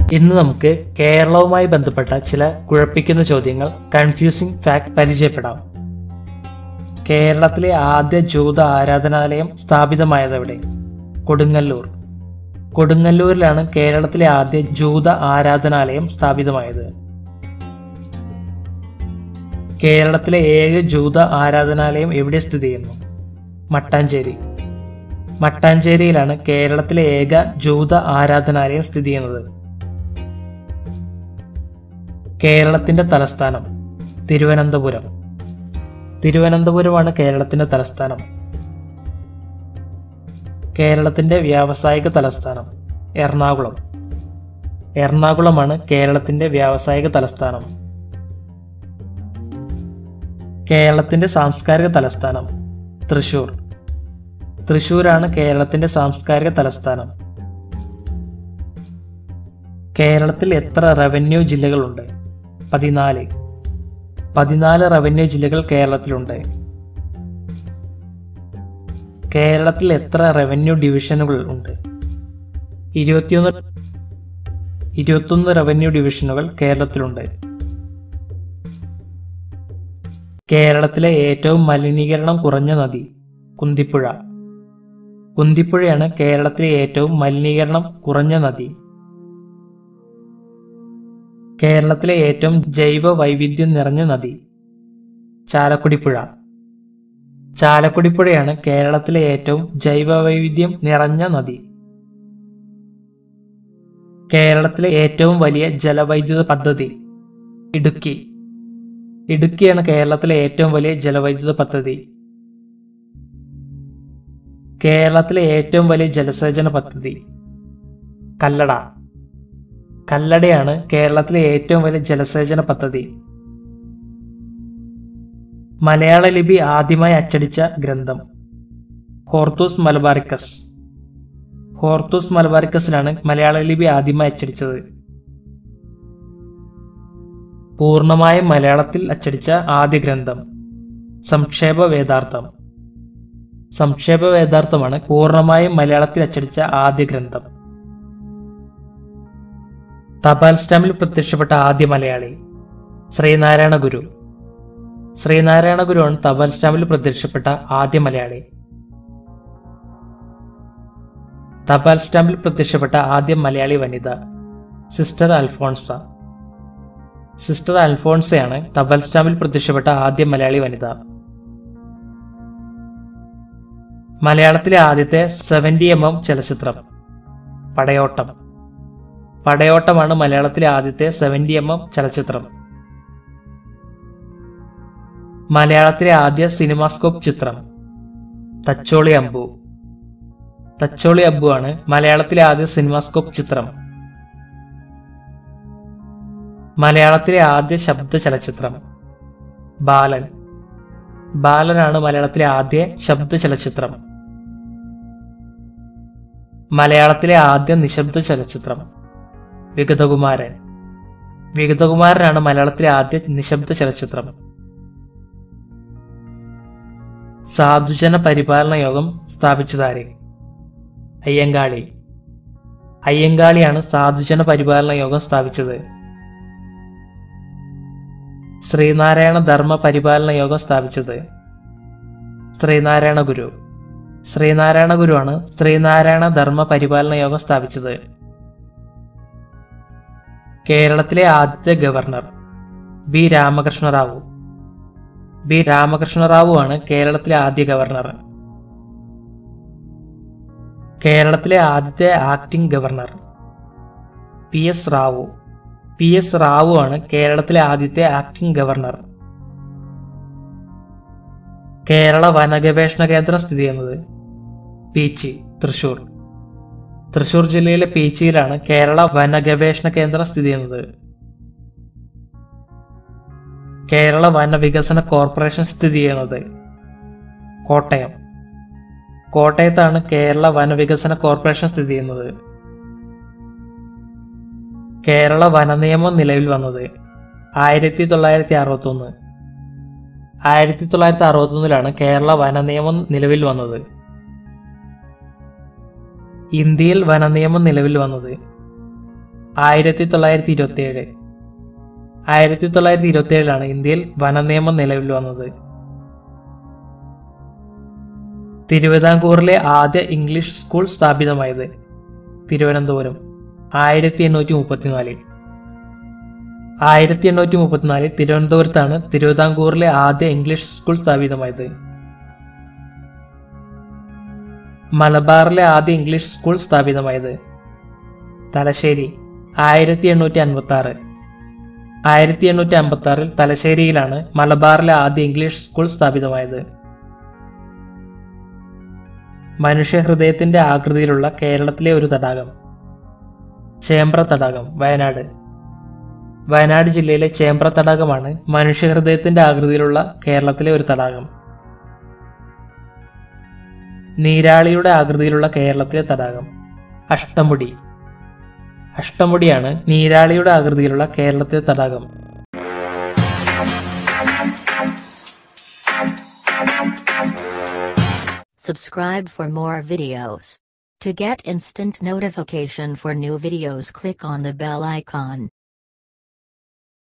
ഇന്ന് നമുക്ക് കേരളവുമായി ബന്ധപ്പെട്ട ചില കുഴപ്പിക്കുന്ന ചോദ്യങ്ങൾ കൺഫ്യൂസിംഗ് ഫാക്ട് പരിചയപ്പെടാം കേരളത്തിലെ ആദ്യ ജൂത ആരാധനാലയം സ്ഥാപിതമായതെവിടെ കൊടുങ്ങല്ലൂർ കൊടുങ്ങല്ലൂരിലാണ് കേരളത്തിലെ ആദ്യ ജൂത ആരാധനാലയം സ്ഥാപിതമായത് കേരളത്തിലെ ഏക ജൂത ആരാധനാലയം എവിടെ സ്ഥിതി ചെയ്യുന്നു മട്ടാഞ്ചേരി മട്ടാഞ്ചേരിയിലാണ് കേരളത്തിലെ ഏക ജൂത ആരാധനാലയം സ്ഥിതി ചെയ്യുന്നത് കേരളത്തിന്റെ തലസ്ഥാനം തിരുവനന്തപുരം തിരുവനന്തപുരമാണ് കേരളത്തിന്റെ തലസ്ഥാനം കേരളത്തിന്റെ വ്യാവസായിക തലസ്ഥാനം എറണാകുളം എറണാകുളമാണ് കേരളത്തിന്റെ വ്യാവസായിക തലസ്ഥാനം കേരളത്തിന്റെ സാംസ്കാരിക തലസ്ഥാനം തൃശൂർ തൃശൂരാണ് കേരളത്തിന്റെ സാംസ്കാരിക തലസ്ഥാനം കേരളത്തിൽ എത്ര റവന്യൂ ജില്ലകളുണ്ട് പതിനാല് പതിനാല് റവന്യൂ ജില്ലകൾ കേരളത്തിലുണ്ട് കേരളത്തിൽ എത്ര റവന്യൂ ഡിവിഷനുകൾ ഉണ്ട് ഇരുപത്തിയൊന്ന് ഇരുപത്തൊന്ന് റവന്യൂ ഡിവിഷനുകൾ കേരളത്തിലുണ്ട് കേരളത്തിലെ ഏറ്റവും മലിനീകരണം കുറഞ്ഞ നദി കുന്തിപ്പുഴ കുന്തിപ്പുഴയാണ് കേരളത്തിലെ ഏറ്റവും മലിനീകരണം കുറഞ്ഞ നദി കേരളത്തിലെ ഏറ്റവും ജൈവ വൈവിധ്യം നിറഞ്ഞ നദി ചാലക്കുടിപ്പുഴ ചാലക്കുടിപ്പുഴയാണ് കേരളത്തിലെ ഏറ്റവും ജൈവ വൈവിധ്യം നിറഞ്ഞ നദി കേരളത്തിലെ ഏറ്റവും വലിയ ജലവൈദ്യുത പദ്ധതി ഇടുക്കി ഇടുക്കിയാണ് കേരളത്തിലെ ഏറ്റവും വലിയ ജലവൈദ്യുത പദ്ധതി കേരളത്തിലെ ഏറ്റവും വലിയ ജലസേചന പദ്ധതി കല്ലട കല്ലടയാണ് കേരളത്തിലെ ഏറ്റവും വലിയ ജലസേചന പദ്ധതി മലയാള ലിപി ആദ്യമായി അച്ചടിച്ച ഗ്രന്ഥം ഹോർത്തൂസ് മലബാറിക്കസ് ഹോർത്തൂസ് മലബാറിക്കസിലാണ് മലയാള ലിപി ആദ്യമായി അച്ചടിച്ചത് പൂർണ്ണമായും മലയാളത്തിൽ അച്ചടിച്ച ആദ്യ ഗ്രന്ഥം സംക്ഷേപ വേദാർത്ഥം സംക്ഷേപ വേദാർത്ഥമാണ് പൂർണ്ണമായും മലയാളത്തിൽ അച്ചടിച്ച ആദ്യ ഗ്രന്ഥം തപാൽ സ്റ്റാമ്പിൽ പ്രത്യക്ഷപ്പെട്ട ആദ്യ മലയാളി ശ്രീനാരായണ ഗുരു ശ്രീനാരായണ ഗുരുവാണ് തപാൽ സ്റ്റാമ്പിൽ പ്രത്യക്ഷപ്പെട്ട ആദ്യ മലയാളി തപാൽ സ്റ്റാമ്പിൽ പ്രത്യക്ഷപ്പെട്ട ആദ്യ മലയാളി വനിത സിസ്റ്റർ അൽഫോൺസ സിസ്റ്റർ അൽഫോൺസയാണ് തപാൽ സ്റ്റാമ്പിൽ പ്രത്യക്ഷപ്പെട്ട ആദ്യ മലയാളി വനിത മലയാളത്തിലെ ആദ്യത്തെ സെവന്റി എം എം ചലച്ചിത്രം പടയോട്ടം പടയോട്ടമാണ് മലയാളത്തിലെ ആദ്യത്തെ സെവന്റി എം എം ചലച്ചിത്രം മലയാളത്തിലെ ആദ്യ സിനിമാസ്കോപ്പ് ചിത്രം തച്ചോളി അമ്പു തച്ചോളി അമ്പു ആണ് മലയാളത്തിലെ ആദ്യ സിനിമാസ്കോപ്പ് ചിത്രം മലയാളത്തിലെ ആദ്യ ശബ്ദ ചലച്ചിത്രം ബാലൻ ബാലനാണ് മലയാളത്തിലെ ആദ്യ ശബ്ദ ചലച്ചിത്രം മലയാളത്തിലെ ആദ്യ നിശബ്ദ ചലച്ചിത്രം വിഗതകുമാരൻ വിഗതകുമാരനാണ് മലയാളത്തിലെ ആദ്യ നിശബ്ദ ചലച്ചിത്രം സാധുജന പരിപാലന യോഗം സ്ഥാപിച്ചതാരെ അയ്യങ്കാളി അയ്യങ്കാളിയാണ് സാധുജന പരിപാലന യോഗം സ്ഥാപിച്ചത് ശ്രീനാരായണ ധർമ്മ പരിപാലന യോഗം സ്ഥാപിച്ചത് ശ്രീനാരായണ ഗുരു ശ്രീനാരായണ ഗുരുവാണ് ശ്രീനാരായണ ധർമ്മ പരിപാലന യോഗം സ്ഥാപിച്ചത് കേരളത്തിലെ ആദ്യത്തെ governor B Ramakrishna Rao B Ramakrishna Rao ആണ് കേരളത്തിലെ ആദ്യ ഗവർണർ കേരളത്തിലെ ആദ്യത്തെ acting governor P S Rao P S Rao ആണ് കേരളത്തിലെ ആദ്യത്തെ ആക്ടിംഗ് ഗവർണർ കേരള വനഗവേഷണ കേന്ദ്രം സ്ഥിതി ചെയ്യുന്നത് പീച്ചി തൃശൂർ തൃശൂർ ജില്ലയിലെ പീച്ചിയിലാണ് കേരള വനഗവേഷണ കേന്ദ്രം സ്ഥിതി ചെയ്യുന്നത് കേരള വനവികസന കോർപ്പറേഷൻ സ്ഥിതി ചെയ്യുന്നത് കോട്ടയം കോട്ടയത്താണ് കേരള വനവികസന കോർപ്പറേഷൻ സ്ഥിതി ചെയ്യുന്നത് കേരള വനനിയമം നിലവിൽ വന്നത് ആയിരത്തി തൊള്ളായിരത്തി അറുപത്തി ഒന്ന് ആയിരത്തി തൊള്ളായിരത്തി അറുപത്തി ഒന്നിലാണ് കേരള വനനിയമം നിലവിൽ വന്നത് ഇന്ത്യയിൽ വനനിയമം നിലവിൽ വന്നത് ആയിരത്തി തൊള്ളായിരത്തി ഇരുപത്തി ഏഴ് ആയിരത്തി തൊള്ളായിരത്തി ഇരുപത്തി ഏഴിലാണ് ഇന്ത്യയിൽ വനനിയമം നിലവിൽ വന്നത് തിരുവിതാംകൂറിലെ ആദ്യ ഇംഗ്ലീഷ് സ്കൂൾ സ്ഥാപിതമായത് തിരുവനന്തപുരം ആയിരത്തി എണ്ണൂറ്റി മുപ്പത്തിനാലിൽ ആയിരത്തി എണ്ണൂറ്റി മുപ്പത്തിനാലിൽ തിരുവനന്തപുരത്താണ് തിരുവിതാംകൂറിലെ ആദ്യ ഇംഗ്ലീഷ് സ്കൂൾ സ്ഥാപിതമായത് മലബാറിലെ ആദ്യ ഇംഗ്ലീഷ് സ്കൂൾ സ്ഥാപിതമായത് തലശ്ശേരി ആയിരത്തി എണ്ണൂറ്റി അൻപത്തി ആറ് ആയിരത്തി എണ്ണൂറ്റി അമ്പത്തി ആറിൽ തലശ്ശേരിയിലാണ് മലബാറിലെ ആദ്യ ഇംഗ്ലീഷ് സ്കൂൾ സ്ഥാപിതമായത് മനുഷ്യഹൃദയത്തിന്റെ ആകൃതിയിലുള്ള കേരളത്തിലെ ഒരു തടാകം ചേമ്പ്ര തടാകം വയനാട് വയനാട് ജില്ലയിലെ ചേമ്പ്ര തടാകമാണ് മനുഷ്യഹൃദയത്തിന്റെ ആകൃതിയിലുള്ള കേരളത്തിലെ ഒരു തടാകം നീരാളിയുടെ ആകൃതിയിലുള്ള കേരളത്തിലെ തടാകം അഷ്ടമുടി അഷ്ടമുടിയാണ് നീരാളിയുടെ ആകൃതിയിലുള്ള കേരളത്തിലെ തടാകം Subscribe for more videos. To get instant notification for new videos click on the bell icon.